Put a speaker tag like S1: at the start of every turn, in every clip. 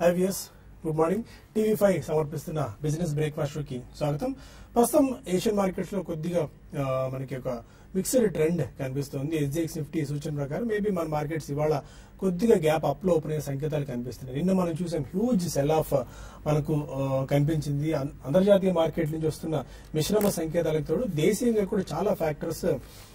S1: IVS good morning TV five సమర్పిస్తున్న business breakfast కి స్వాగతం ప్రస్తుతం ఏషియన్ మార్కెట్స్ లో కొద్దిగా ఆ, మనకి ఒక మిక్స్డ్ ట్రెండ్ కనిపిస్తుంది ఎస్జిఎక్స్ నిఫ్టీ సూచన ప్రకారం మేబీ మన మార్కెట్స్ ఇవాళ కొద్దిగా గ్యాప్ అప్ లో ఓపెన్ అయ్యే సంకేతాలు కనిపిస్తున్నాయి నిన్న మనం చూసాం హ్యూజ్ సెల్ ఆఫ్ మనకు ఆ, కనిపించింది అం- అంతర్జాతీయ మార్కెట్ నుంచి వస్తున్న మిశ్రమ సంకేతాలకు తోడు దేశీయంగా కూడా చాలా ఫ్యాక్టర్స్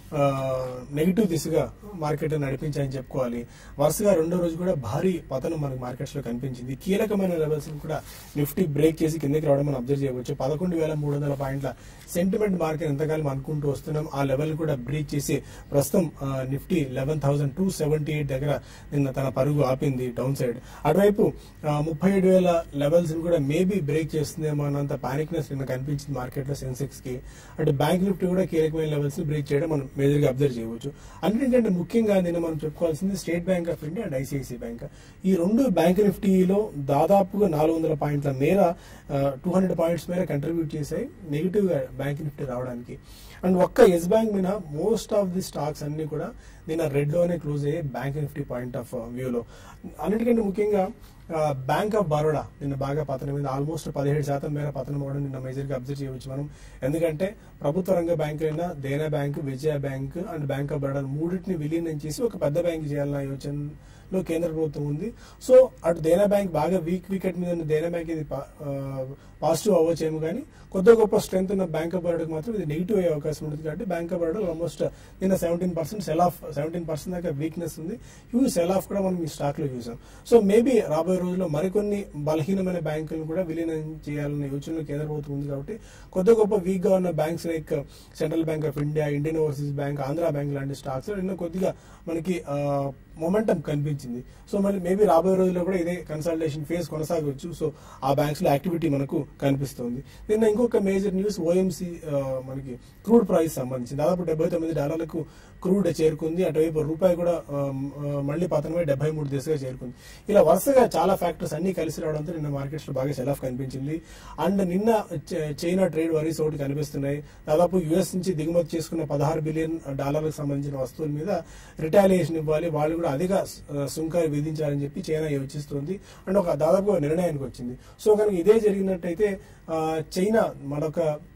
S1: నెగిటివ్ దిశగా మార్కెట్ నడిపించాయని చెప్పుకోవాలి వరుసగా రెండో రోజు కూడా భారీ పతనం మనకు మార్కెట్స్ లో కనిపించింది కీలకమైన లెవెల్స్ కూడా నిఫ్టీ బ్రేక్ చేసి కిందకి రావడం మనం అబ్జర్వ్ చేయవచ్చు పదకొండు వేల మూడు వందల పాయింట్ల సెంటిమెంట్ మార్కెట్ ఎంతకాలం అనుకుంటూ వస్తున్నాం ఆ లెవెల్ కూడా బ్రేక్ చేసి ప్రస్తుతం ఆ, Nifty eleven thousand two seventy eight దగ్గర నిన్న తన పరుగు ఆపింది డౌన్ సైడ్ అటువైపు ముప్పై ఏడు వేల లెవెల్స్ కూడా మేబీ బ్రేక్ చేస్తుందేమో అన్నంత పానిక్నెస్ నిన్న కనిపించింది మార్కెట్ లో సెన్సెక్స్ కి అటు బ్యాంక్ నిఫ్టీ కూడా కీలకమైన లెవెల్స్ బ్రేక్ చేయడం మనం మేజర్ గా అబ్జర్వ్ చేయవచ్చు అన్నిటికంటే ముఖ్యంగా నిన్న మనం చెప్పుకోవాల్సింది State Bank of India and ICICI Bank ఈ రెండు బ్యాంక్ నిఫ్టీలో దాదాపుగా నాలుగు వందల పాయింట్ల మేర టూ హండ్రెడ్ పాయింట్స్ మేర కంట్రిబ్యూట్ చేశాయి నెగిటివ్ గా బ్యాంక్ నిఫ్టీ రావడానికి అండ్ ఒక్క ఎస్ బ్యాంక్ మీద మోస్ట్ ఆఫ్ ది స్టాక్స్ అన్ని కూడా నిన్న రెడ్ లోనే క్లోజ్ అయ్యాయి బ్యాంక్ నిఫ్టీ పాయింట్ ఆఫ్ వ్యూలో అన్నిటికంటే ముఖ్యంగా బ్యాంక్ ఆఫ్ బరోడా నిన్న బాగా పతనం మీద ఆల్మోస్ట్ పదిహేడు శాతం మేర పతనం అవ్వడం నిన్న మేజర్ గా అబ్జర్వ్ చేయవచ్చు మనం ఎందుకంటే ప్రభుత్వ రంగ బ్యాంకు అయిన Dena Bank Vijaya Bank and Bank of Baroda మూడింటిని విలీనం చేసి ఒక పెద్ద బ్యాంక్ చేయాలన్న యోచనలో కేంద్ర ప్రభుత్వం ఉంది సో అటు దేనా బ్యాంక్ బాగా వీక్ వికెట్ మీద ఉన్న దేనా బ్యాంక్ ఇది పాజిటివ్ అవ్వచ్చేమో కానీ కొద్ది గొప్ప స్ట్రెంత్ ఉన్న బ్యాంక్ ఆఫ్ బరోడాకి మాత్రం ఇది నెగిటివ్ అయ్యే అవకాశం ఉంటుంది కాబట్టి బ్యాంక్ ఆఫ్ బరోడా ఆల్మోస్ట్ నిన్న seventeen percent sell off seventeen percent దాకా వీక్నెస్ ఉంది హ్యూజ్ సెల్ ఆఫ్ కూడా మనం ఈ స్టాక్ లో చూసాం సో మేబీ రాబోయే రోజుల్లో మరికొన్ని బలహీనమైన బ్యాంకులను కూడా విలీనం చేయాలనే యోచనలో కేంద్ర ప్రభుత్వం ఉంది కాబట్టి కొద్ది గొప్ప వీక్ గా ఉన్న banks like Central Bank of India Indian Overseas Bank Andhra Bank లాంటి స్టాక్స్ నిన్న కొద్దిగా మనకి మొమెంటం కనిపించింది సో మళ్ళీ మేబీ రాబోయే రోజుల్లో కూడా ఇదే కన్సల్టేషన్ ఫేజ్ కొనసాగవచ్చు సో ఆ బ్యాంక్స్ లో యాక్టివిటీ మనకు కనిపిస్తుంది నిన్న ఇంకొక మేజర్ న్యూస్ ఓఎంసీ మనకి క్రూడ్ ప్రైస్ సంబంధించి దాదాపు డెబ్బై తొమ్మిది డాలర్లకు క్రూడ్ చేరుకుంది అటువైపు రూపాయి కూడా ఆ, ఆ, మళ్ళీ పతనమై డెబ్బై మూడు దిశగా చేరుకుంది ఇలా వరుసగా చాలా ఫ్యాక్టర్స్ అన్ని కలిసి రావడంతో నిన్న మార్కెట్స్ లో బాగా సెల్ ఆఫ్ కనిపించింది అండ్ నిన్న చ- చైనా ట్రేడ్ వరీస్ ఒకటి కనిపిస్తున్నాయి దాదాపు యుఎస్ నుంచి దిగుమతి చేసుకున్న పదహారు బిలియన్ డాలర్లకు సంబంధించిన వస్తువుల మీద రిటాలియేషన్ ఇవ్వాలి వాళ్ళు కూడా అధిక ఆ, సుంకాలు విధించాలని చెప్పి చైనా యోచిస్తుంది అండ్ ఒక దాదాపు ఒక నిర్ణయానికి వచ్చింది సో కనుక ఇదే జరిగినట్టయితే ఆ, చైనా మరొక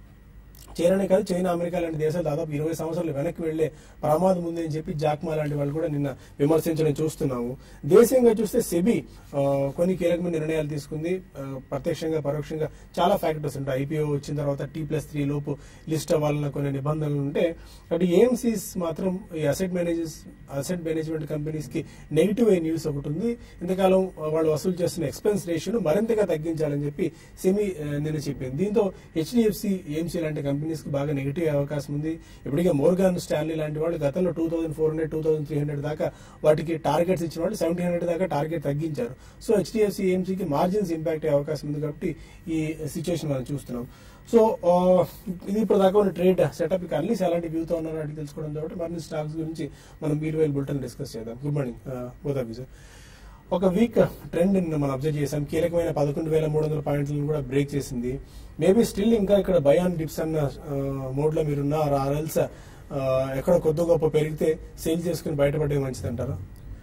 S1: చైనానే కాదు చైనా అమెరికా లాంటి దేశాలు దాదాపు ఇరవై సంవత్సరాలు వెనక్కి వెళ్లే ప్రమాదం ఉంది అని చెప్పి జాక్మా లాంటి వాళ్ళు కూడా నిన్న విమర్శించడం చూస్తున్నాము దేశీయంగా చూస్తే సెబీ ఆ, కొన్ని కీలకమైన నిర్ణయాలు తీసుకుంది ఆ, ప్రత్యక్షంగా పరోక్షంగా చాలా ఫ్యాక్టర్స్ ఉంటాయి ఐపీఓ వచ్చిన తర్వాత టీ ప్లస్ త్రీ లోపు లిస్ట్ అవ్వాలన్న కొన్ని నిబంధనలు ఉంటే అటు ఏఎంసీస్ మాత్రం ఈ asset managers asset management companies కి నెగిటివ్ అయ్యే న్యూస్ ఒకటి ఉంది ఇంతకాలం వాళ్ళు వసూలు చేస్తున్న ఎక్స్పెన్స్ రేషియోను మరింతగా తగ్గించాలని చెప్పి సెమీ ఆ, నిన్న చెప్పింది దీంతో హెచ్డిఎఫ్సి ఏఎంసీ లాంటి కంపెనీస్ కి బాగా నెగిటివ్ అయ్యే అవకాశం ఉంది ఇప్పటికే మోర్గాన్ స్టాన్లీ లాంటి వాళ్ళు గతంలో two thousand four hundred two thousand three hundred దాకా వాటికి టార్గెట్స్ ఇచ్చిన వాళ్ళు సెవెంటీన్ హండ్రెడ్ దాకా టార్గెట్ తగ్గించారు సో హెచ్డిఎఫ్సి ఏఎంసీకి మార్జిన్స్ ఇంపాక్ట్ అయ్యే అవకాశం ఉంది కాబట్టి ఈ సిచ్యువేషన్ మనం చూస్తున్నాం సో ఆ, ఇది ఇప్పుడు దాకా ఉన్న ట్రేడ్ సెటప్ ఇక అన్ని ఎలాంటి వ్యూతో ఉన్నారో అడిగి తెలుసుకోవడం కాబట్టి మరిన్ని స్టాక్స్ గురించి మనం మీరు వేలు బుల్టన్ డిస్కస్ చేద్దాం good morning both of sir ఒక వీక్ ట్రెండ్ నిన్న మనం అబ్జర్వ్ చేసాం కీలకమైన పదకొండు వేల మూడు వందల పాయింట్లను కూడా బ్రేక్ చేసింది మేబీ స్టిల్ ఇంకా ఇక్కడ బయాన్ డిప్స్ అన్న మోడ్ లో మీరున్న ఆర్ఎల్స్ ఎక్కడ కొద్ది గొప్ప పెరిగితే సేల్ చేసుకుని బయటపడే మంచిది అంటారా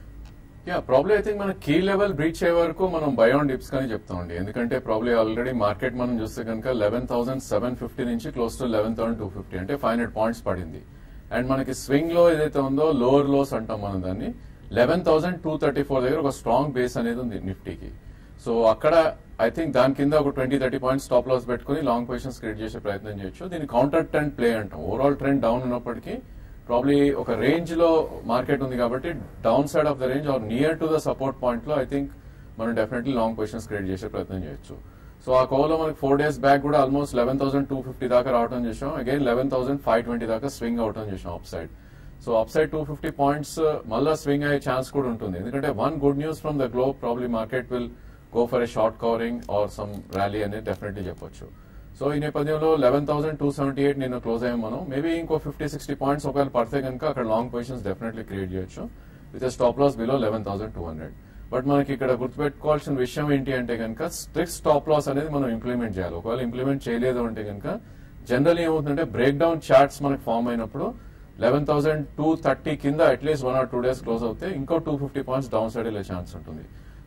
S2: యా ప్రాబ్లీ ఐ థింక్ మన కీ లెవెల్ బ్రీచ్ అయ్యే వరకు మనం బయోన్ డిప్స్ కానీ చెప్తామండి ఎందుకంటే ప్రాబ్లీ ఆల్రెడీ మార్కెట్ మనం చూస్తే కనుక లెవెన్ థౌసండ్ సెవెన్ ఫిఫ్టీ నుంచి close to eleven thousand two fifty అంటే ఫైవ్ హండ్రెడ్ పాయింట్స్ పడింది అండ్ మనకి స్వింగ్ లో ఏదైతే ఉందో లోవర్ లోస్ అంటాం మనం దాన్ని eleven thousand two thirty four దగ్గర ఒక స్ట్రాంగ్ బేస్ అనేది ఉంది నిఫ్టీకి సో అక్కడ ఐ థింక్ దాని కింద ఒక twenty thirty points stop loss పెట్టుకుని లాంగ్ పొజిషన్స్ క్రియేట్ చేసే ప్రయత్నం చేయొచ్చు దీని కౌంటర్ ట్రెండ్ ప్లే అంటాం ఓవరాల్ ట్రెండ్ డౌన్ ఉన్నప్పటికీ ప్రాబ్లీ ఒక రేంజ్ లో మార్కెట్ ఉంది కాబట్టి down side of the range or near to the support point లో ఐ థింక్ మనం డెఫినెట్లీ లాంగ్ పొజిషన్స్ క్రియేట్ చేసే ప్రయత్నం చేయొచ్చు సో ఆ కోవలో మనకి ఫోర్ డేస్ బ్యాక్ కూడా almost eleven thousand two fifty దాకా రావడం చేసాం again eleven thousand five twenty దాకా స్వింగ్ అవటం చేసాం upside so upside two fifty points మళ్ళా స్వింగ్ అయ్యే ఛాన్స్ కూడా ఉంటుంది ఎందుకంటే one good news from the globe probably market will go for a short covering or some rally అనేది definitely చెప్పొచ్చు సో ఈ నేపథ్యంలో eleven thousand two seventy eight నిన్న క్లోజ్ అయ్యాం మనం మేబీ ఇంకో ఫిఫ్టీ సిక్స్టీ పాయింట్స్ ఒకవేళ పడితే కనుక అక్కడ లాంగ్ పొజిషన్స్ డెఫినెట్లీ క్రియేట్ చేయొచ్చు with stop loss below eleven thousand two hundred but మనకి ఇక్కడ గుర్తుపెట్టుకోవాల్సిన విషయం ఏంటి అంటే కనుక స్ట్రిక్ట్ స్టాప్ లాస్ అనేది మనం ఇంప్లిమెంట్ చేయాలి ఒకవేళ ఇంప్లిమెంట్ చేయలేదు అంటే కనుక జనరల్ ఏమవుతుందంటే బ్రేక్ డౌన్ చార్ట్స్ మనకి ఫామ్ అయినప్పుడు లెవెన్ థౌసండ్ టూ థర్టీ కింద at least one or two days close అవుతే ఇంకో two fifty points downside వెళ్ళే ఛాన్స్ ఉంటుంది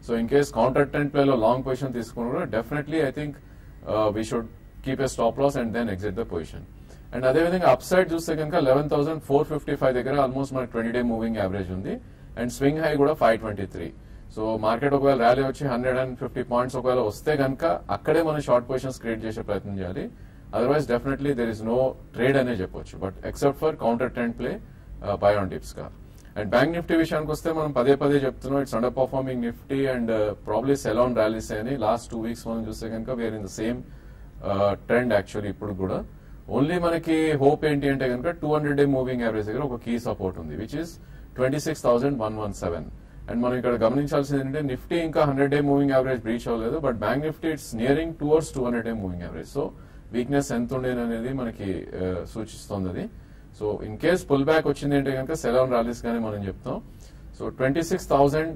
S2: so in case counter trend play లో లాంగ్ పొజిషన్ తీసుకున్నా కూడా definitely I think we should keep a stop loss and then exit the position and అదేవిధంగా upside చూస్తే కనుక eleven thousand four fifty five దగ్గర almost మనకి twenty day moving average ఉంది and swing high కూడా five twenty three so market ఒకవేళ rally వచ్చి hundred and fifty points ఒకవేళ వస్తే కనుక అక్కడే మనం షార్ట్ పొజిషన్స్ క్రియేట్ చేసే ప్రయత్నం చేయాలి otherwise definitely there is no trade అనే చెప్పొచ్చు but except for counter trend play buy on dips గా అండ్ బ్యాంక్ నిఫ్టీ విషయానికి వస్తే మనం పదే పదే చెప్తున్నాం it's underperforming Nifty and probably sell on rallies అని లాస్ట్ టూ వీక్స్ మనం చూస్తే కనుక we're in the same trend actually ఇప్పుడు కూడా ఓన్లీ మనకి హోప్ ఏంటి అంటే కనుక two hundred day moving average దగ్గర ఒక కీ సపోర్ట్ ఉంది which is twenty six thousand one one seven and మనం ఇక్కడ గమనించాల్సింది ఏంటంటే నిఫ్టీ ఇంకా hundred day moving average breach అవ్వలేదు but Bank Nifty it's nearing towards two hundred day moving average so weakness ఎంత ఉండేది అనేది మనకి సూచిస్తుంది అది so in case pull back వచ్చింది అంటే కనుక సెలవన్ ర్యాలీస్ గానీ మనం చెప్తాం so twenty six thousand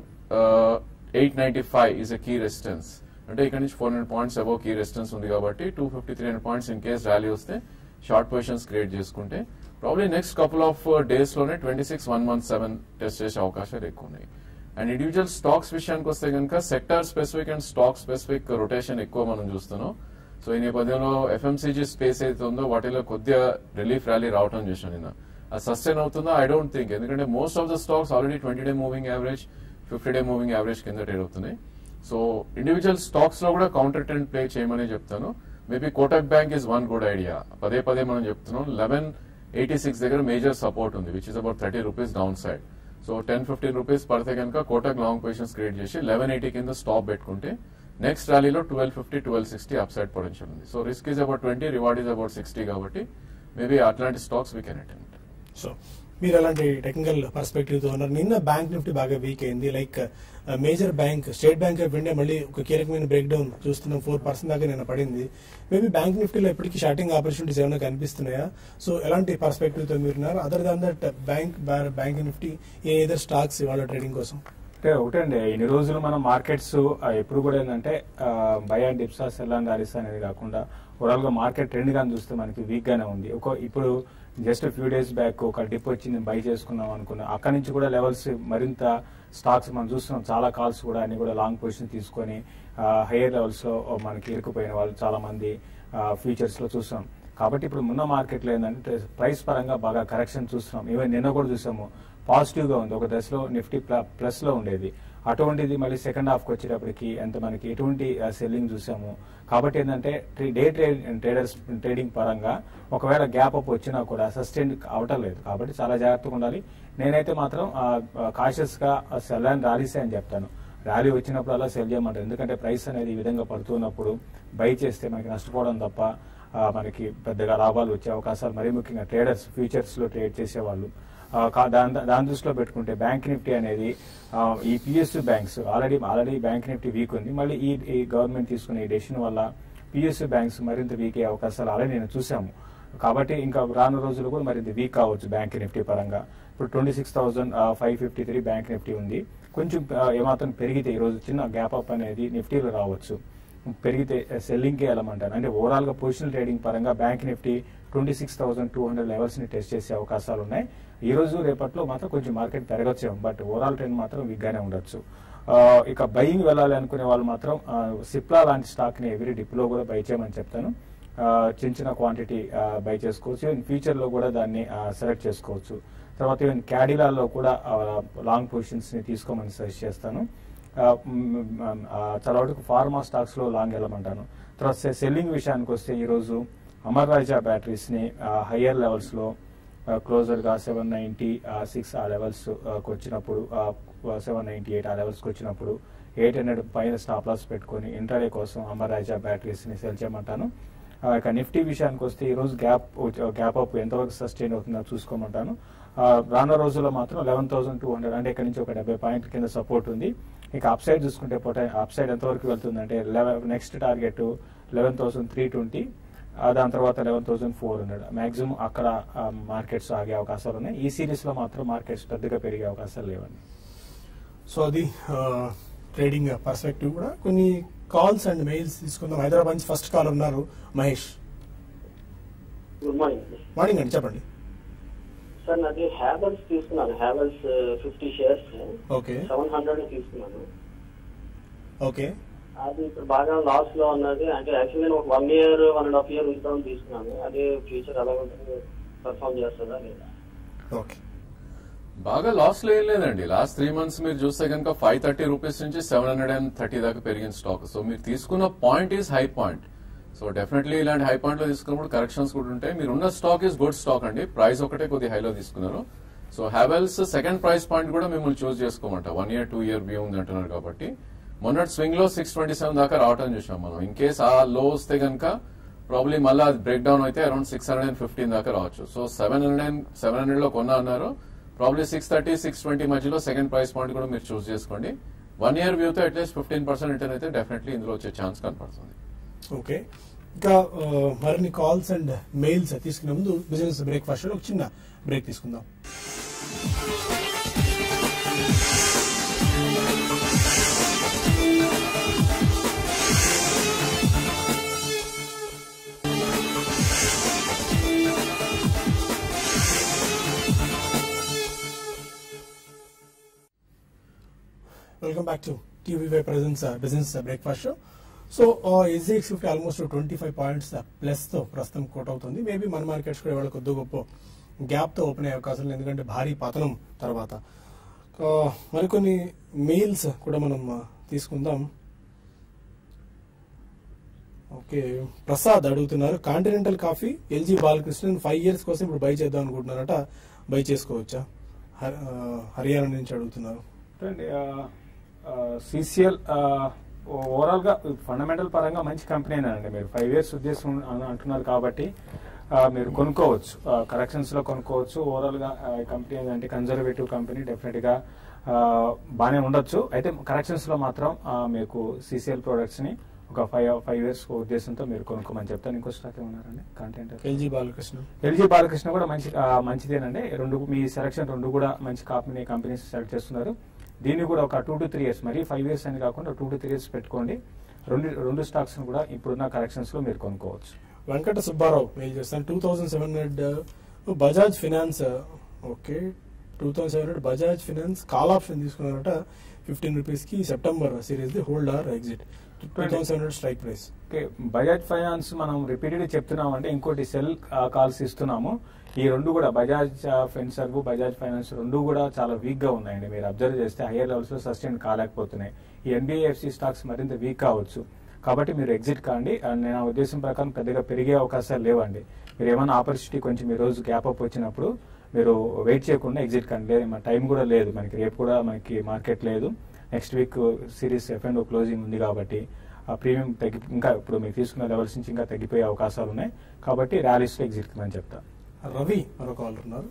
S2: eight ninety five is a key resistance అంటే ఇక్కడ నుంచి four hundred points above key resistance ఉంది కాబట్టి two fifty three hundred points in case rally వస్తే షార్ట్ పొజిషన్స్ క్రియేట్ చేసుకుంటే probably next couple of days లోనే twenty six one one seven test చేసే అవకాశాలు ఎక్కువ ఉన్నాయి అండ్ ఇండివిజువల్ స్టాక్స్ విషయానికి వస్తే కనుక sector specific and stock specific rotation ఎక్కువ మనం చూస్తున్నాం సో ఈ నేపథ్యంలో ఎఫ్ఎంసీజీ స్పేస్ అయితే ఉందో వాటిలో కొద్దిగా రిలీఫ్ ర్యాలీ రావడం చేశాను నిన్న అది సస్టైన్ అవుతుందో ఐ డోంట్ థింక్ ఎందుకంటే most of the stocks already twenty day moving average fifty day moving average కింద ట్రేడ్ అవుతున్నాయి సో ఇండివిజువల్ స్టాక్స్ లో కూడా కౌంటర్ ట్రెండ్ ప్లే చేయమని చెప్తాను maybe Kotak Bank is one good idea పదే పదే మనం చెప్తున్నాం లెవెన్ ఎయిటీ సిక్స్ దగ్గర మేజర్ సపోర్ట్ ఉంది which is about thirty rupees downside so ten fifteen rupees పడితే కనుక కోటక్ లాంగ్ పొజిషన్స్ క్రియేట్ చేసి లెవెన్ ఎయిటీ కింద స్టాప్ పెట్టుకుంటే నెక్స్ట్ ర్యాలీలో twelve fifty twelve sixty upside potential ఉంది so risk is about twenty reward is about sixty కాబట్టి maybe అట్లాంటి stocks we can attend
S1: so మీరు అలాంటి టెక్నికల్ పర్స్పెక్టివ్ తో ఉన్నారు నిన్న బ్యాంక్ నిఫ్టీ బాగా వీక్ అయింది like major bank State Bank of India మళ్ళీ ఒక కీలకమైన బ్రేక్ డౌన్ చూస్తున్నాం ఫోర్ పర్సెంట్ దాకా నిన్న పడింది మేబీ బ్యాంక్ నిఫ్టీలో ఇప్పటికీ షార్టింగ్ ఆపర్చునిటీస్ ఏమైనా కనిపిస్తున్నాయా సో ఎలాంటి పర్స్పెక్టివ్ తో మీరు ఉన్నారు other than that bank bank Nifty ఏ ఏదర్ స్టాక్స్ ఇవాళ ట్రేడింగ్ కోసం
S3: అంటే ఒకటండి ఇన్ని రోజులు మనం మార్కెట్స్ ఎప్పుడు కూడా ఏంటంటే buy and dips sell and rallies అనేది కాకుండా ఓవరాల్ గా మార్కెట్ ట్రెండ్ గాని చూస్తే మనకి వీక్ గానే ఉంది ఒక ఇప్పుడు జస్ట్ ఫ్యూ డేస్ బ్యాక్ ఒక డిప్ వచ్చింది బై చేసుకున్నాం అనుకున్నాం అక్కడి నుంచి కూడా లెవెల్స్ మరింత స్టాక్స్ మనం చూస్తున్నాం చాలా కాల్స్ కూడా అన్ని కూడా లాంగ్ పొజిషన్ తీసుకొని హైయర్ లెవెల్స్ లో మనకి ఇరుక్కుపోయిన వాళ్ళు చాలా మంది ఫ్యూచర్స్ లో చూస్తున్నాం కాబట్టి ఇప్పుడు ఉన్న మార్కెట్ లో ఏంటంటే ప్రైస్ పరంగా బాగా కరెక్షన్ చూస్తున్నాం ఈవెన్ నిన్న కూడా చూసాము పాజిటివ్ గా ఉంది ఒక దశలో నిఫ్టీ ప్లస్ లో ఉండేది అటువంటిది మళ్ళీ సెకండ్ హాఫ్ కి వచ్చేటప్పటికి ఎంత మనకి ఎటువంటి సెల్లింగ్ చూసాము కాబట్టి ఏంటంటే డే ట్రేడ్ ట్రేడర్స్ ట్రేడింగ్ పరంగా ఒకవేళ గ్యాప్ అప్ వచ్చినా కూడా సస్టైన్ అవటం లేదు కాబట్టి చాలా జాగ్రత్తగా ఉండాలి నేనైతే మాత్రం కాషియస్ గా సెల్ అండ్ ర్యాలీసే అని చెప్తాను ర్యాలీ వచ్చినప్పుడు అలా సెల్ చేయమంటారు ఎందుకంటే ప్రైస్ అనేది ఈ విధంగా పడుతున్నప్పుడు బై చేస్తే మనకి నష్టపోవడం తప్ప ఆ, మనకి పెద్దగా లాభాలు వచ్చే అవకాశాలు మరీ ముఖ్యంగా ట్రేడర్స్ ఫ్యూచర్స్ లో ట్రేడ్ చేసేవాళ్ళు ఆ, కా- దాని దాని దృష్టిలో పెట్టుకుంటే బ్యాంక్ నిఫ్టీ అనేది ఆ, ఈ PSU banks already already bank Nifty weak ఉంది మళ్ళీ ఈ ఈ గవర్నమెంట్ తీసుకునే ఈ డెసిషన్ వల్ల పిఎస్యు బ్యాంక్స్ మరింత వీక్ అయ్యే అవకాశాలు ఆల్రెడీ నేను చూసాము కాబట్టి ఇంకా రాను రోజులు కూడా మరింత వీక్ కావచ్చు బ్యాంక్ నిఫ్టీ పరంగా ఇప్పుడు twenty six thousand five fifty three bank Nifty ఉంది కొంచెం ఆ, ఏమాత్రం పెరిగితే ఈ రోజు చిన్న గ్యాప్ అప్ అనేది నిఫ్టీలో రావచ్చు పెరిగితే సెల్లింగ్కి వెళ్ళమంటాను అంటే ఓవరాల్ గా పొజిషనల్ ట్రేడింగ్ పరంగా bank Nifty twenty six thousand two hundred levels ని టెస్ట్ చేసే అవకాశాలు ఉన్నాయి ఈ రోజు రేపట్లో మాత్రం కొంచెం మార్కెట్ పెరగచ్చు బట్ ఓవరాల్ ట్రెండ్ మాత్రం వీక్ గానే ఉండొచ్చు ఆ, ఇక బయింగ్ వెళ్ళాలి అనుకునే వాళ్ళు మాత్రం ఆ, సిప్లా లాంటి స్టాక్ ని ఎవ్రీ డిప్ లో కూడా బై చేయమని చెప్తాను ఆ, చిన్న చిన్న క్వాంటిటీ బై చేసుకోవచ్చు ఈవెన్ ఫ్యూచర్ లో కూడా దాన్ని సెలెక్ట్ చేసుకోవచ్చు తర్వాత ఈవెన్ క్యాడిలాలో కూడా లాంగ్ పొజిషన్స్ ని తీసుకోమని సజెస్ట్ చేస్తాను ఆ, మ్, మ్, ఆ, చాలా వరకు ఫార్మా స్టాక్స్ లో లాంగ్ వెళ్ళమంటాను తర్వాత సె- సెల్లింగ్ విషయానికి వస్తే ఈ రోజు అమర్ రాజా బ్యాటరీస్ ని హయ్యర్ లెవెల్స్ లో క్లోజర్ గా సెవెన్ నైన్టీ సిక్స్ ఆ లెవెల్స్ వచ్చినప్పుడు సెవెన్ నైన్టీ ఎయిట్ ఆ లెవెల్స్ కి వచ్చినప్పుడు ఎయిట్ హండ్రెడ్ పైన స్టాప్ లాస్ పెట్టుకొని ఇంటర్డే కోసం అమర్ రాజా బ్యాటరీస్ ని సెల్ చేయమంటాను ఆ, ఇక నిఫ్టీ విషయానికి వస్తే ఈ రోజు గ్యాప్ గ్యాప్ అప్ ఎంతవరకు సస్టైన్ అవుతుందో చూసుకోమంటాను ఆ, రానున్న రోజుల్లో మాత్రం లెవెన్ థౌసండ్ టూ హండ్రెడ్ అంటే ఇక్కడ నుంచి ఒక డెబ్బై పాయింట్ కింద సపోర్ట్ ఉంది ఇక అప్ సైడ్ చూసుకుంటే అప్ సైడ్ ఎంతవరకు వెళ్తుందంటే next target eleven thousand three twenty దాని తర్వాత eleven thousand four hundred maximum అక్కడ మార్కెట్స్ ఆగే అవకాశాలు ఉన్నాయి ఈ సిరీస్ లో మాత్రం మార్కెట్స్ పెద్దగా పెరిగే అవకాశాలు లేవండి
S1: సో అది ట్రేడింగ్ పర్స్పెక్టివ్ కూడా కొన్ని కాల్స్ అండ్ మెయిల్స్ తీసుకుందాం హైదరాబాద్ నుంచి ఫస్ట్ కాల్ ఉన్నారు Mahesh
S4: good morning sir
S1: morning అండి చెప్పండి
S4: సార్ నాది హ్యావెల్స్ తీసుకున్నాను Havells fifty shares
S1: okay
S4: seven hundred తీసుకున్నాను
S1: ఓకే
S4: అది ఇప్పుడు బాగా లాస్ లో ఉన్నది అంటే యాక్చువల్లీ నేను ఒక one year one and half year ఉంచుదామని తీసుకున్నాను అది ఫ్యూచర్ ఎలా ఉంటుంది పర్ఫామ్ చేస్తుందా లేదా
S1: ఓకే
S2: బాగా లాస్ లో ఏం లేదండి లాస్ట్ త్రీ మంత్స్ మీరు చూస్తే కనుక ఫైవ్ థర్టీ రూపీస్ నుంచి సెవెన్ హండ్రెడ్ అండ్ థర్టీ దాకా పెరిగిన స్టాక్ సో మీరు తీసుకున్న point is high point so definitely ఇలాంటి హై పాయింట్ లో తీసుకున్నప్పుడు కరెక్షన్స్ కూడా ఉంటాయి మీరు ఉన్న స్టాక్ ఈస్ గుడ్ స్టాక్ అండి ప్రైస్ ఒకటే కొద్ది హైలో తీసుకున్నారు so Havells second price point కూడా మిమ్మల్ని చూస్ చేసుకోమంట one year two year view ఉంది అంటున్నారు కాబట్టి మొన్నటి స్వింగ్ లో సిక్స్ ట్వంటీ సెవెన్ దాకా రావటం చూసాం మనం ఇన్ కేస్ ఆ లో వస్తే కనుక ప్రాబ్లీ మళ్ళీ అది బ్రేక్ డౌన్ అయితే around six hundred and fifteen దాకా రావచ్చు so seven hundred and seven hundred లో కొన్నా అన్నారు probably six thirty six twenty మధ్యలో సెకండ్ ప్రైస్ పాయింట్ కూడా మీరు చూస్ చేసుకోండి వన్ ఇయర్ వ్యూతో అట్లీస్ట్ ఫిఫ్టీన్ పర్సెంట్ రిటర్న్ అయితే డెఫినెట్లీ ఇందులో వచ్చే ఛాన్స్ కనపడుతుంది
S1: ఓకే ఇంకా ఆ, మరిన్ని కాల్స్ అండ్ మెయిల్స్ తీసుకునే ముందు బిజినెస్ బ్రేక్ఫాస్ట్ ఒక చిన్న బ్రేక్ తీసుకుందాం welcome back to TV presence business breakfast show so SGX fifty almost twenty five points plus తో ప్రస్తుతం కోట్ అవుతుంది మేబీ మన మార్కెట్స్ కూడా ఇవాళ కొద్ది గొప్ప గ్యాప్ తో ఓపెన్ అయ్యే అవకాశం ఉంది ఎందుకంటే భారీ పతనం తర్వాత ఆ, మరికొన్ని మెయిల్స్ కూడా మనం ఆ, తీసుకుందాం ఓకే ప్రసాద్ అడుగుతున్నారు Continental Coffee LG Balakrishnan five years కోసం ఇప్పుడు బై చేద్దాం అనుకుంటున్నారట బై చేసుకోవచ్చా హ- ఆ, హర్యానా నుంచి అడుగుతున్నారు
S3: సిసిఎల్ ఓవరాల్ గా ఫండమెంటల్ పరంగా మంచి కంపెనీ అండి మీరు ఫైవ్ ఇయర్స్ ఉద్దేశం ఉన్- అన్- అంటున్నారు కాబట్టి ఆ, మీరు కొనుక్కోవచ్చు కరెక్షన్స్ లో కొనుక్కోవచ్చు ఓవరాల్ గా కంపెనీ ఏంటంటే కన్జర్వేటివ్ కంపెనీ డెఫినెట్ గా ఆ, బాగానే ఉండొచ్చు అయితే కరెక్షన్స్ లో మాత్రం ఆ, మీకు సిసిఎల్ ప్రొడక్ట్స్ ని ఒక ఫైవ్ ఫైవ్ ఇయర్స్ ఉద్దేశంతో మీరు కొనుక్కోమని చెప్తాను ఇంకో స్టాక్ ఏమన్నారండి content
S1: LG Balakrishna
S3: LG Balakrishna కూడా మంచి ఆ, మంచిదేనండి రెండు మీ సెలక్షన్ రెండు కూడా మంచి కంపెనీ కంపెనీస్ సెలెక్ట్ చేస్తున్నారు దీన్ని కూడా ఒక టూ టు త్రీ ఇయర్స్ మరి ఫైవ్ ఇయర్స్ అని కాకుండా టూ టు త్రీ ఇయర్స్ పెట్టుకోండి రెండు రెండు స్టాక్స్ కూడా ఇప్పుడున్న కరెక్షన్స్ లో మీరు కొనుక్కోవచ్చు
S1: వెంకట సుబ్బారావు మెయిల్ చేస్తాను two thousand seven hundred Bajaj Finance okay two thousand seven hundred Bajaj Finance call option తీసుకున్నారట ఫిఫ్టీన్ రూపీస్ కి September series the hold or exit two thousand seven hundred strike price
S3: okay Bajaj Finance మనం repeated చెప్తున్నాం అంటే ఇంకోటి cell calls ఇస్తున్నాము ఈ రెండు కూడా బజాజ్ ఫెన్సర్వ్ బజాజ్ ఫైనాన్స్ రెండు కూడా చాలా వీక్ గా ఉన్నాయండి మీరు అబ్జర్వ్ చేస్తే హైయర్ లెవెల్స్ లో సస్టైన్ కాలేకపోతున్నాయి ఈ ఎన్బిఎఫ్సి స్టాక్స్ మరింత వీక్ కావచ్చు కాబట్టి మీరు ఎగ్జిట్ కాండి అండ్ నేను నా ఉద్దేశం ప్రకారం పెద్దగా పెరిగే అవకాశాలు లేవండి మీరు ఏమైనా ఆపర్చునిటీ కొంచెం ఈ రోజు గ్యాప్ అప్ వచ్చినప్పుడు మీరు వెయిట్ చేయకుండా ఎగ్జిట్ కండి లేదు మన టైం కూడా లేదు మనకి రేపు కూడా మనకి మార్కెట్ లేదు next week series F and closing ఉంది కాబట్టి ఆ ప్రీమియం తగ్గి ఇంకా ఇప్పుడు మీరు తీసుకున్న లెవెల్స్ నుంచి ఇంకా తగ్గిపోయే అవకాశాలు ఉన్నాయి కాబట్టి ర్యాలీస్ లో ఎగ్జిట్ కమని చెప్తా
S1: రవి మరో కాల్ ఉన్నారు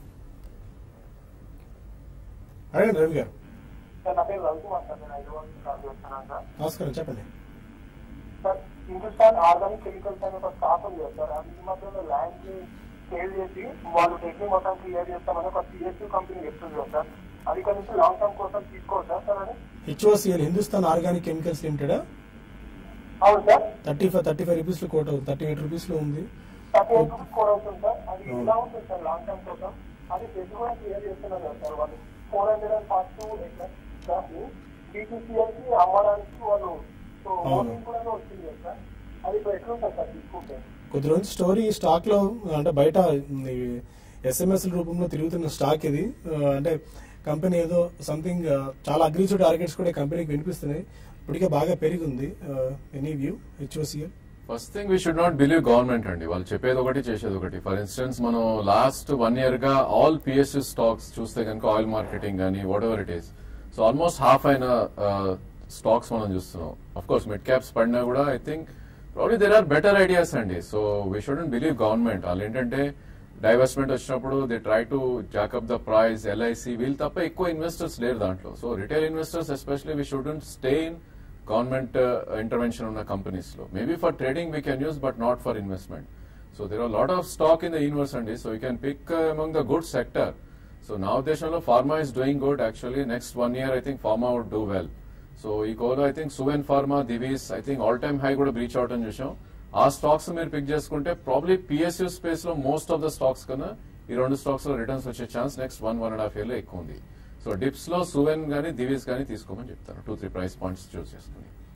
S1: అడగండి రవి గారు
S5: సార్ నా పేరు రవికుమార్ సార్ నేను హైదరాబాద్ నుంచి కాల్ చేస్తున్నాను సార్
S1: నమస్కారం చెప్పండి
S5: సార్ హిందుస్థాన్ ఆర్గానిక్ కెమికల్స్ అనే ఒక స్టాక్ ఉంది కదా సార్ అది ఈ మధ్యలో ల్యాండ్ ని సేల్ చేసి వాళ్ళు టెక్నిక్ మొత్తం క్లియర్ చేస్తామని ఒక సిఎస్యూ కంపెనీ చెప్తుంది కదా సార్ అది ఇక్కడ నుంచి లాంగ్ టర్మ్ కోసం తీసుకోవచ్చా సార్ అది
S1: HOCL Hindustan Organic Chemicals Limited
S5: అవును sir
S1: thirty five thirty five rupees లో కోట్ అవుతుంది థర్టీ ఎయిట్ రూపీస్ లో ఉంది
S5: థర్టీ ఎయిట్ రూపీస్ కూడా అవుతుంది సార్ అది ఇలా ఉంటుంది సార్ లాంగ్ టర్మ్ కోసం అది టెక్ కూడా క్లియర్ చేస్తున్నారు కదా సార్ వాళ్ళు four hundred and forty two దాన్ని బీటీసీఎల్ కి అమ్మడానికి వాళ్ళు సో
S1: అవును.
S5: ఓటింగ్ కూడా వచ్చింది కదా సార్ అది ఇప్పుడు ఎట్లుంటుంది సార్ తీసుకుంటే
S1: కొద్ది రోజు స్టోరీ స్టాక్ లో అంటే బయట ఎస్ఎంఎస్ రూపంలో తిరుగుతున్న స్టాక్ ఇది ఆ, అంటే కంపెనీ ఏదో సంథింగ్ చాలా అగ్రీసివ్ టార్గెట్స్ కూడా ఈ కంపెనీకి వినిపిస్తున్నాయి ఇప్పటికే బాగా పెరిగింది any view HOCL
S2: first thing we should not believe government అండి వాళ్ళు చెప్పేది ఒకటి చేసేది ఒకటి ఫర్ ఇన్స్టెన్స్ మనం లాస్ట్ వన్ ఇయర్ గా ఆల్ పిఎస్యూ స్టాక్స్ చూస్తే కనుక ఆయిల్ మార్కెటింగ్ కానీ whatever it is so almost half అయిన స్టాక్స్ మనం చూస్తున్నాం అఫ్ కోర్స్ మిడ్ క్యాప్స్ పడినా కూడా I think probably there are better ideas అండి so we shouldn't believe government వాళ్ళు ఏంటంటే డైవర్స్మెంట్ వచ్చినప్పుడు they try to jack up the price LIC వీళ్ళు తప్ప ఎక్కువ ఇన్వెస్టర్స్ లేరు దాంట్లో so retail investors especially we shouldn't stay in government intervention ఉన్న కంపెనీస్ లో maybe for trading we can use but not for investment so there are lot of stock in the universe అండి so you can pick among the good sector so నా ఉద్దేశంలో pharma is doing good actually next one year I think pharma would do well so ఈ కోలో I think Suven Pharma Divi's I think all time high కూడా breach అవటం చూసాం ఆ stocks మీరు pick చేసుకుంటే ప్రాబ్లీ పిఎస్యూ స్పేస్ లో మోస్ట్ ఆఫ్ ద స్టాక్స్ కన్నా ఈ రెండు స్టాక్స్ లో రిటర్న్స్ వచ్చే chance next one one and half year లో ఎక్కువ ఉంది సో డిప్స్ లో సువెన్ గానీ దివీస్ గానీ తీసుకోమని చెప్తాను టూ త్రీ ప్రైస్ పాయింట్స్ చూస్ చేసుకుని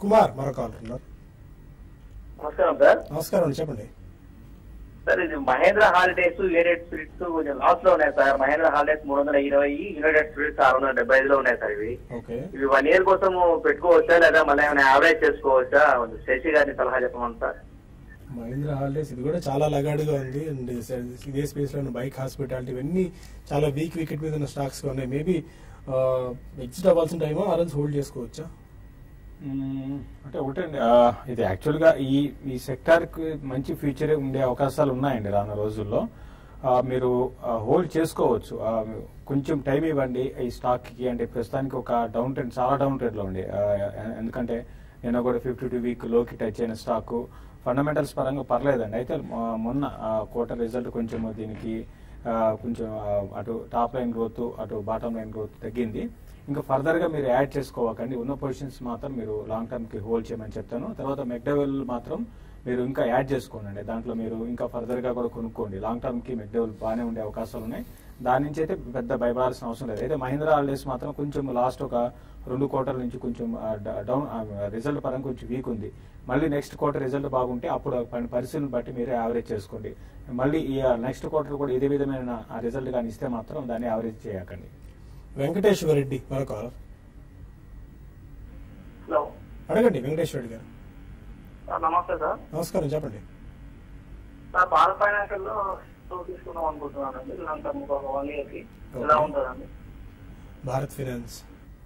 S1: కుమార్ మరొక కాల్ ఉన్నారు
S6: నమస్కారం సార్
S1: నమస్కారం అండి చెప్పండి
S6: సార్ ఇది మహేంద్ర హాలిడేస్ యునైటెడ్ స్పిరిట్స్ కొంచెం లాస్ లో ఉన్నాయి సార్ మహేంద్ర హాలిడేస్ మూడు వందల ఇరవై యునైటెడ్ స్పిరిట్స్ ఆరు వందల డెబ్బై ఐదులో ఉన్నాయి సార్ ఇవి
S1: ఓకే
S6: ఇవి వన్ ఇయర్ కోసం పెట్టుకోవచ్చా లేదా మళ్ళీ ఏమైనా యావరేజ్ చేసుకోవచ్చా కొంచెం శశి గారిని సలహా చెప్పమని సార్
S1: మహీంద్రా హాలిడేస్ ఇది కూడా చాలా లగాడుగా ఉంది అండ్ ఇదే స్పేస్ లో ఉన్న బైక్ హాస్పిటాలిటీ ఇవన్నీ చాలా వీక్ వికెట్ మీద ఉన్న స్టాక్స్ గా ఉన్నాయి మేబీ ఎగ్జిట్ అవ్వాల్సిన టైమో ఆరెంజ్ హోల్డ్ చేసుకోవచ్చా
S3: మ్మ్. అంటే ఒకటండి ఆ, ఇది యాక్చువల్ గా ఈ ఈ సెక్టార్ కి మంచి ఫ్యూచర్ ఉండే అవకాశాలు ఉన్నాయండి రానున్న రోజుల్లో ఆ, మీరు హోల్డ్ చేసుకోవచ్చు ఆ, కొంచెం టైం ఇవ్వండి ఈ స్టాక్ కి అంటే ప్రస్తుతానికి ఒక డౌన్ ట్రెండ్ చాలా డౌన్ ట్రెండ్ లో ఉంది ఆ, ఎందుకంటే నేను కూడా ఫిఫ్టీ టూ వీక్ లోకి టచ్ అయిన స్టాక్ ఫండమెంటల్స్ పరంగా పర్లేదండి అయితే మొ- మొన్న క్వార్టర్ రిజల్ట్ కొంచెం దీనికి ఆ, కొంచెం ఆ, అటు టాప్ లైన్ గ్రోత్ అటు బాటమ్ లైన్ గ్రోత్ తగ్గింది ఇంకా ఫర్దర్ గా మీరు యాడ్ చేసుకోవకండి ఉన్న పొజిషన్స్ మాత్రం మీరు లాంగ్ టర్మ్ కి హోల్డ్ చేయమని చెప్తాను తర్వాత మెక్డెవెల్ మాత్రం మీరు ఇంకా యాడ్ చేసుకోండి దాంట్లో మీరు ఇంకా ఫర్దర్ గా కూడా కొనుక్కోండి లాంగ్ టర్మ్ కి మెక్డెవెల్ బాగానే ఉండే అవకాశాలు ఉన్నాయి దాని నుంచి అయితే పెద్ద భయపడాల్సిన అవసరం లేదు అయితే మహీంద్రా హాలిడేస్ మాత్రం కొంచెం లాస్ట్ ఒక రెండు క్వార్టర్ నుంచి కొంచెం డౌన్ రిజల్ట్ పరంగా కొంచెం వీక్ ఉంది మళ్ళీ నెక్స్ట్ క్వార్టర్ రిజల్ట్ బాగుంటే అప్పుడు ఆ పని పరిస్థితులను బట్టి మీరు యావరేజ్ చేసుకోండి మళ్ళీ ఈ నెక్స్ట్ క్వార్టర్ కూడా ఇదే విధమైన రిజల్ట్ కానీ ఇస్తే మాత్రం దాన్ని యావరేజ్ చేయకండి
S1: వెంకటేశ్వర రెడ్డి మరొక కాల్
S5: హలో
S1: అడగండి వెంకటేశ్వర రెడ్డి గారు
S5: సార్ నమస్తే సార్
S1: నమస్కారం చెప్పండి
S5: సార్ భారత్ ఫైనాన్షియల్ లో స్టోర్ తీసుకుందాం అనుకుంటున్నానండి ఇలాంటి ఒక వన్ ఇయర్ కి ఎలా ఉంటుందండి
S1: Bharat Finance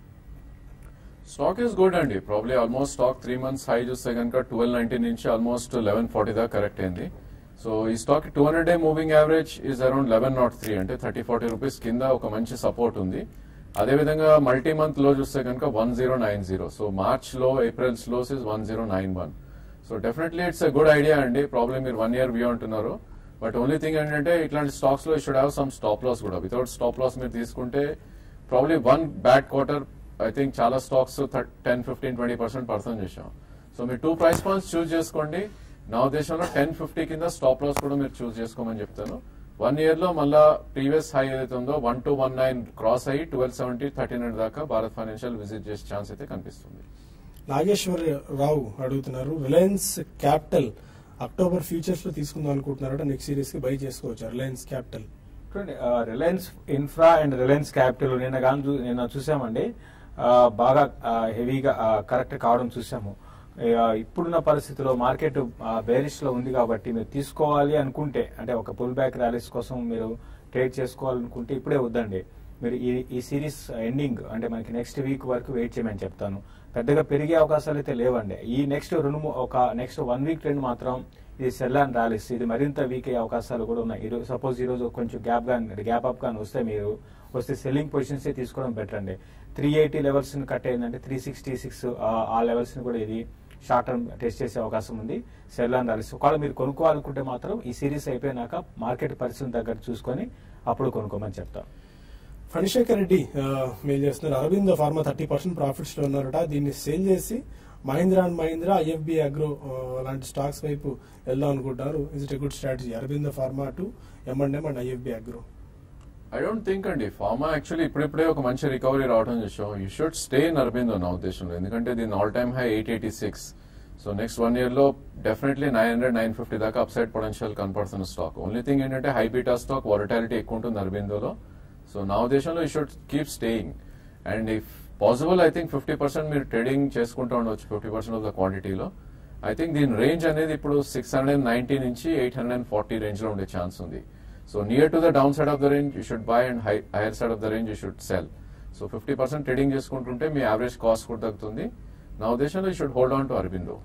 S2: stock is good అండి probably almost stock three months high చూస్తే కనుక ట్వెల్వ్ నైన్టీ నుంచి ఆల్మోస్ట్ లెవెన్ ఫార్టీ దాకా కరెక్ట్ అయింది సో ఈ stock two hundred day moving average is around eleven not three అంటే థర్టీ ఫార్టీ రూపీస్ కింద ఒక మంచి సపోర్ట్ ఉంది అదేవిధంగా మల్టీ మంత్ లో చూస్తే కనుక one zero nine zero so March లో April's lows is one zero nine one so definitely it's a good idea అండి ప్రాబ్లమ్ మీరు వన్ ఇయర్ వ్యూ అంటున్నారు బట్ ఓన్లీ థింగ్ ఏంటంటే ఇట్లాంటి స్టాక్స్ లో should have some stop loss కూడా without stop loss మీరు తీసుకుంటే probably one bad quarter I think చాలా stocks ten fifteen twenty percent పర్సన్ చేసాం సో మీరు టూ ప్రైస్ పాయింట్స్ చూస్ చేసుకోండి నా ఉద్దేశంలో టెన్ ఫిఫ్టీ కింద స్టాప్ లాస్ కూడా మీరు చూస్ చేసుకోమని చెప్తాను వన్ ఇయర్ లో మళ్ళా ప్రీవియస్ హై ఏదైతే ఉందో one two one nine cross అయ్యి ట్వెల్వ్ సెవెంటీ థర్టీన్ హండ్రెడ్ దాకా భారత్ ఫైనాన్షియల్ విజిట్ చేసే ఛాన్స్ అయితే కనిపిస్తుంది
S1: నాగేశ్వర రావు అడుగుతున్నారు రిలయన్స్ క్యాపిటల్ అక్టోబర్ ఫ్యూచర్స్ లో తీసుకుందాం అనుకుంటున్నారట నెక్స్ట్ సిరీస్ కి బై చేసుకోవచ్చు రిలయన్స్ క్యాపిటల్
S3: చూడండి Reliance Infra and Reliance Capital నిన్న కానీ చూ- నిన్న చూసామండి ఆ, బాగా హెవీగా కరెక్ట్ కావడం చూసాము ఆ, ఇప్పుడున్న పరిస్థితిలో మార్కెట్ బేరిష్ లో ఉంది కాబట్టి మీరు తీసుకోవాలి అనుకుంటే అంటే ఒక పుల్ బ్యాక్ ర్యాలీస్ కోసం మీరు ట్రేడ్ చేసుకోవాలనుకుంటే ఇప్పుడే వద్దండి మీరు ఈ ఈ సిరీస్ ఎండింగ్ అంటే మనకి నెక్స్ట్ వీక్ వరకు వెయిట్ చేయమని చెప్తాను పెద్దగా పెరిగే అవకాశాలు అయితే లేవండి ఈ నెక్స్ట్ రెండు మూ- ఒక నెక్స్ట్ వన్ వీక్ ట్రెండ్ మాత్రం ఇది సెల్ అండ్ ర్యాలీస్ ఇది మరింత వీక్ అయ్యే అవకాశాలు కూడా ఉన్నాయి ఈరోజు సపోజ్ ఈ రోజు కొంచెం గ్యాప్ గాని గ్యాప్ అప్ గాని వస్తే మీరు వస్తే సెల్లింగ్ పొజిషన్స్ తీసుకోవడం బెటర్ అండి త్రీ ఎయిటీ లెవెల్స్ ని కట్ అయిందంటే త్రీ సిక్స్టీ సిక్స్ ఆ లెవెల్స్ ని కూడా ఇది షార్ట్ టర్మ్ టెస్ట్ చేసే అవకాశం ఉంది సెల్ అండ్ ర్యాలీస్ ఒకవేళ మీరు కొనుక్కోవాలనుకుంటే మాత్రం ఈ సిరీస్ అయిపోయినాక మార్కెట్ పరిస్థితి దగ్గర చూసుకొని అప్పుడు కొనుక్కోమని చెప్తాం
S1: ఫణిశేఖర్ రెడ్డి ఆ, మెయిల్ చేస్తున్నారు Aravind Pharma thirty percent profits లో ఉన్నారట దీన్ని సేల్ చేసి Mahindra and Mahindra IFB Agro లాంటి స్టాక్స్ వైపు వెళ్దాం అనుకుంటారు is it a good strategy Aravind Pharma to M and M and IFB Agro
S2: I don't think అండి ఫార్మా యాక్చువల్లీ ఇప్పుడిప్పుడే ఒక మంచి రికవరీ రావడం చూసాం you should stay in Aurobindo నా ఉద్దేశంలో ఎందుకంటే దీని all time high eight eighty six so next one year లో definitely nine hundred nine fifty దాకా అప్సైడ్ పొటెన్షియల్ కనపడుతున్న స్టాక్ ఓన్లీ థింగ్ ఏంటంటే హై బీటా స్టాక్ వాలటాలిటీ ఎక్కువ ఉంటుంది అరబిందోలో సో నా ఉద్దేశంలో you should keep staying and if possible I think fifty percent మీరు ట్రేడింగ్ చేసుకుంటూ ఉండవచ్చు ఫిఫ్టీ పర్సెంట్ ఆఫ్ ద క్వాంటిటీలో ఐ థింక్ దీని రేంజ్ అనేది ఇప్పుడు సిక్స్ హండ్రెడ్ నైన్టీ నుంచి ఎయిట్ హండ్రెడ్ ఫార్టీ రేంజ్ లో ఉండే ఛాన్స్ ఉంది so near to the down side of the range you should buy and higher side of the range you should sell so fifty percent trading చేసుకుంటుంటే మీ average cost కూడా తగ్గుతుంది నా ఉద్దేశంలో you should hold on to Aurobindo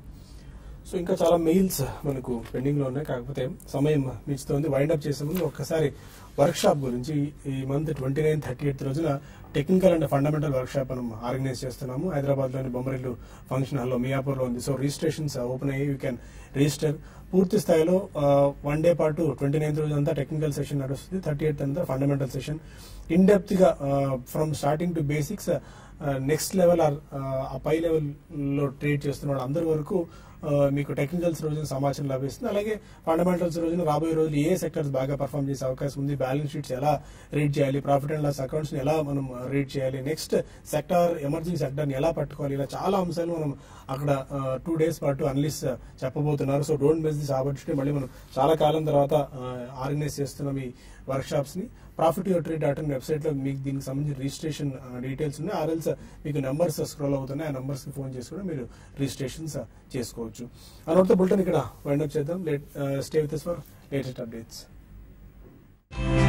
S1: so ఇంకా చాలా mails మనకు pending లో ఉన్నాయి కాకపోతే సమయం మించుతోంది వైండ్ అప్ చేసే ముందు ఒక్కసారి వర్క్ షాప్ గురించి ఈ month twenty nine thirty eighth రోజున technical and fundamental workshop మనం ఆర్గనైజ్ చేస్తున్నాము హైదరాబాద్ లోని బొమ్మరిల్లు ఫంక్షన్ హాల్లో మియాపూర్ లో ఉంది సో రిజిస్ట్రేషన్స్ ఓపెన్ అయ్యి యూ క్యాన్ రిజిస్టర్ పూర్తి స్థాయిలో వన్ డే పాటు ట్వంటీ నైన్త్ రోజు అంతా టెక్నికల్ సెషన్ నడుస్తుంది థర్టీ ఎయిత్ అంతా ఫండమెంటల్ సెషన్ ఇన్ డెప్త్ గా from starting to basics next level ఆ పై లెవెల్ లో ట్రేడ్ చేస్తున్న వాళ్ళు అందరి వరకు ఆ, మీకు టెక్నికల్స్ రోజున సమాచారం లభిస్తుంది అలాగే ఫండమెంటల్స్ రోజున రాబోయే రోజులు ఏ సెక్టర్స్ బాగా పర్ఫామ్ చేసే అవకాశం ఉంది బ్యాలెన్స్ షీట్స్ ఎలా రీడ్ చేయాలి ప్రాఫిట్ అండ్ లాస్ అకౌంట్స్ ఎలా మనం రీడ్ చేయాలి నెక్స్ట్ సెక్టార్ ఎమర్జింగ్ సెక్టర్ ని ఎలా పట్టుకోవాలి ఇలా చాలా అంశాలు మనం అక్కడ టూ డేస్ పాటు అనలిస్ట్ చెప్పబోతున్నారు so don't miss this opportunity మళ్ళీ మనం చాలా కాలం తర్వాత ఆర్గనైజ్ చేస్తున్నాం ఈ వర్క్ షాప్స్ ని profit your trade dot in website లో మీకు దీనికి సంబంధించిన రిజిస్ట్రేషన్ డీటెయిల్స్ ఉన్నాయి ఆర్ఎల్స్ మీకు నెంబర్స్ స్క్రోల్ అవుతున్నాయి ఆ నెంబర్స్ కి ఫోన్ చేసి కూడా మీరు రిజిస్ట్రేషన్స్ చేసుకోవచ్చు అనౌట్ బుల్టన్ ఇక్కడ వైండ్ అప్ చేద్దాం let stay with for latest updates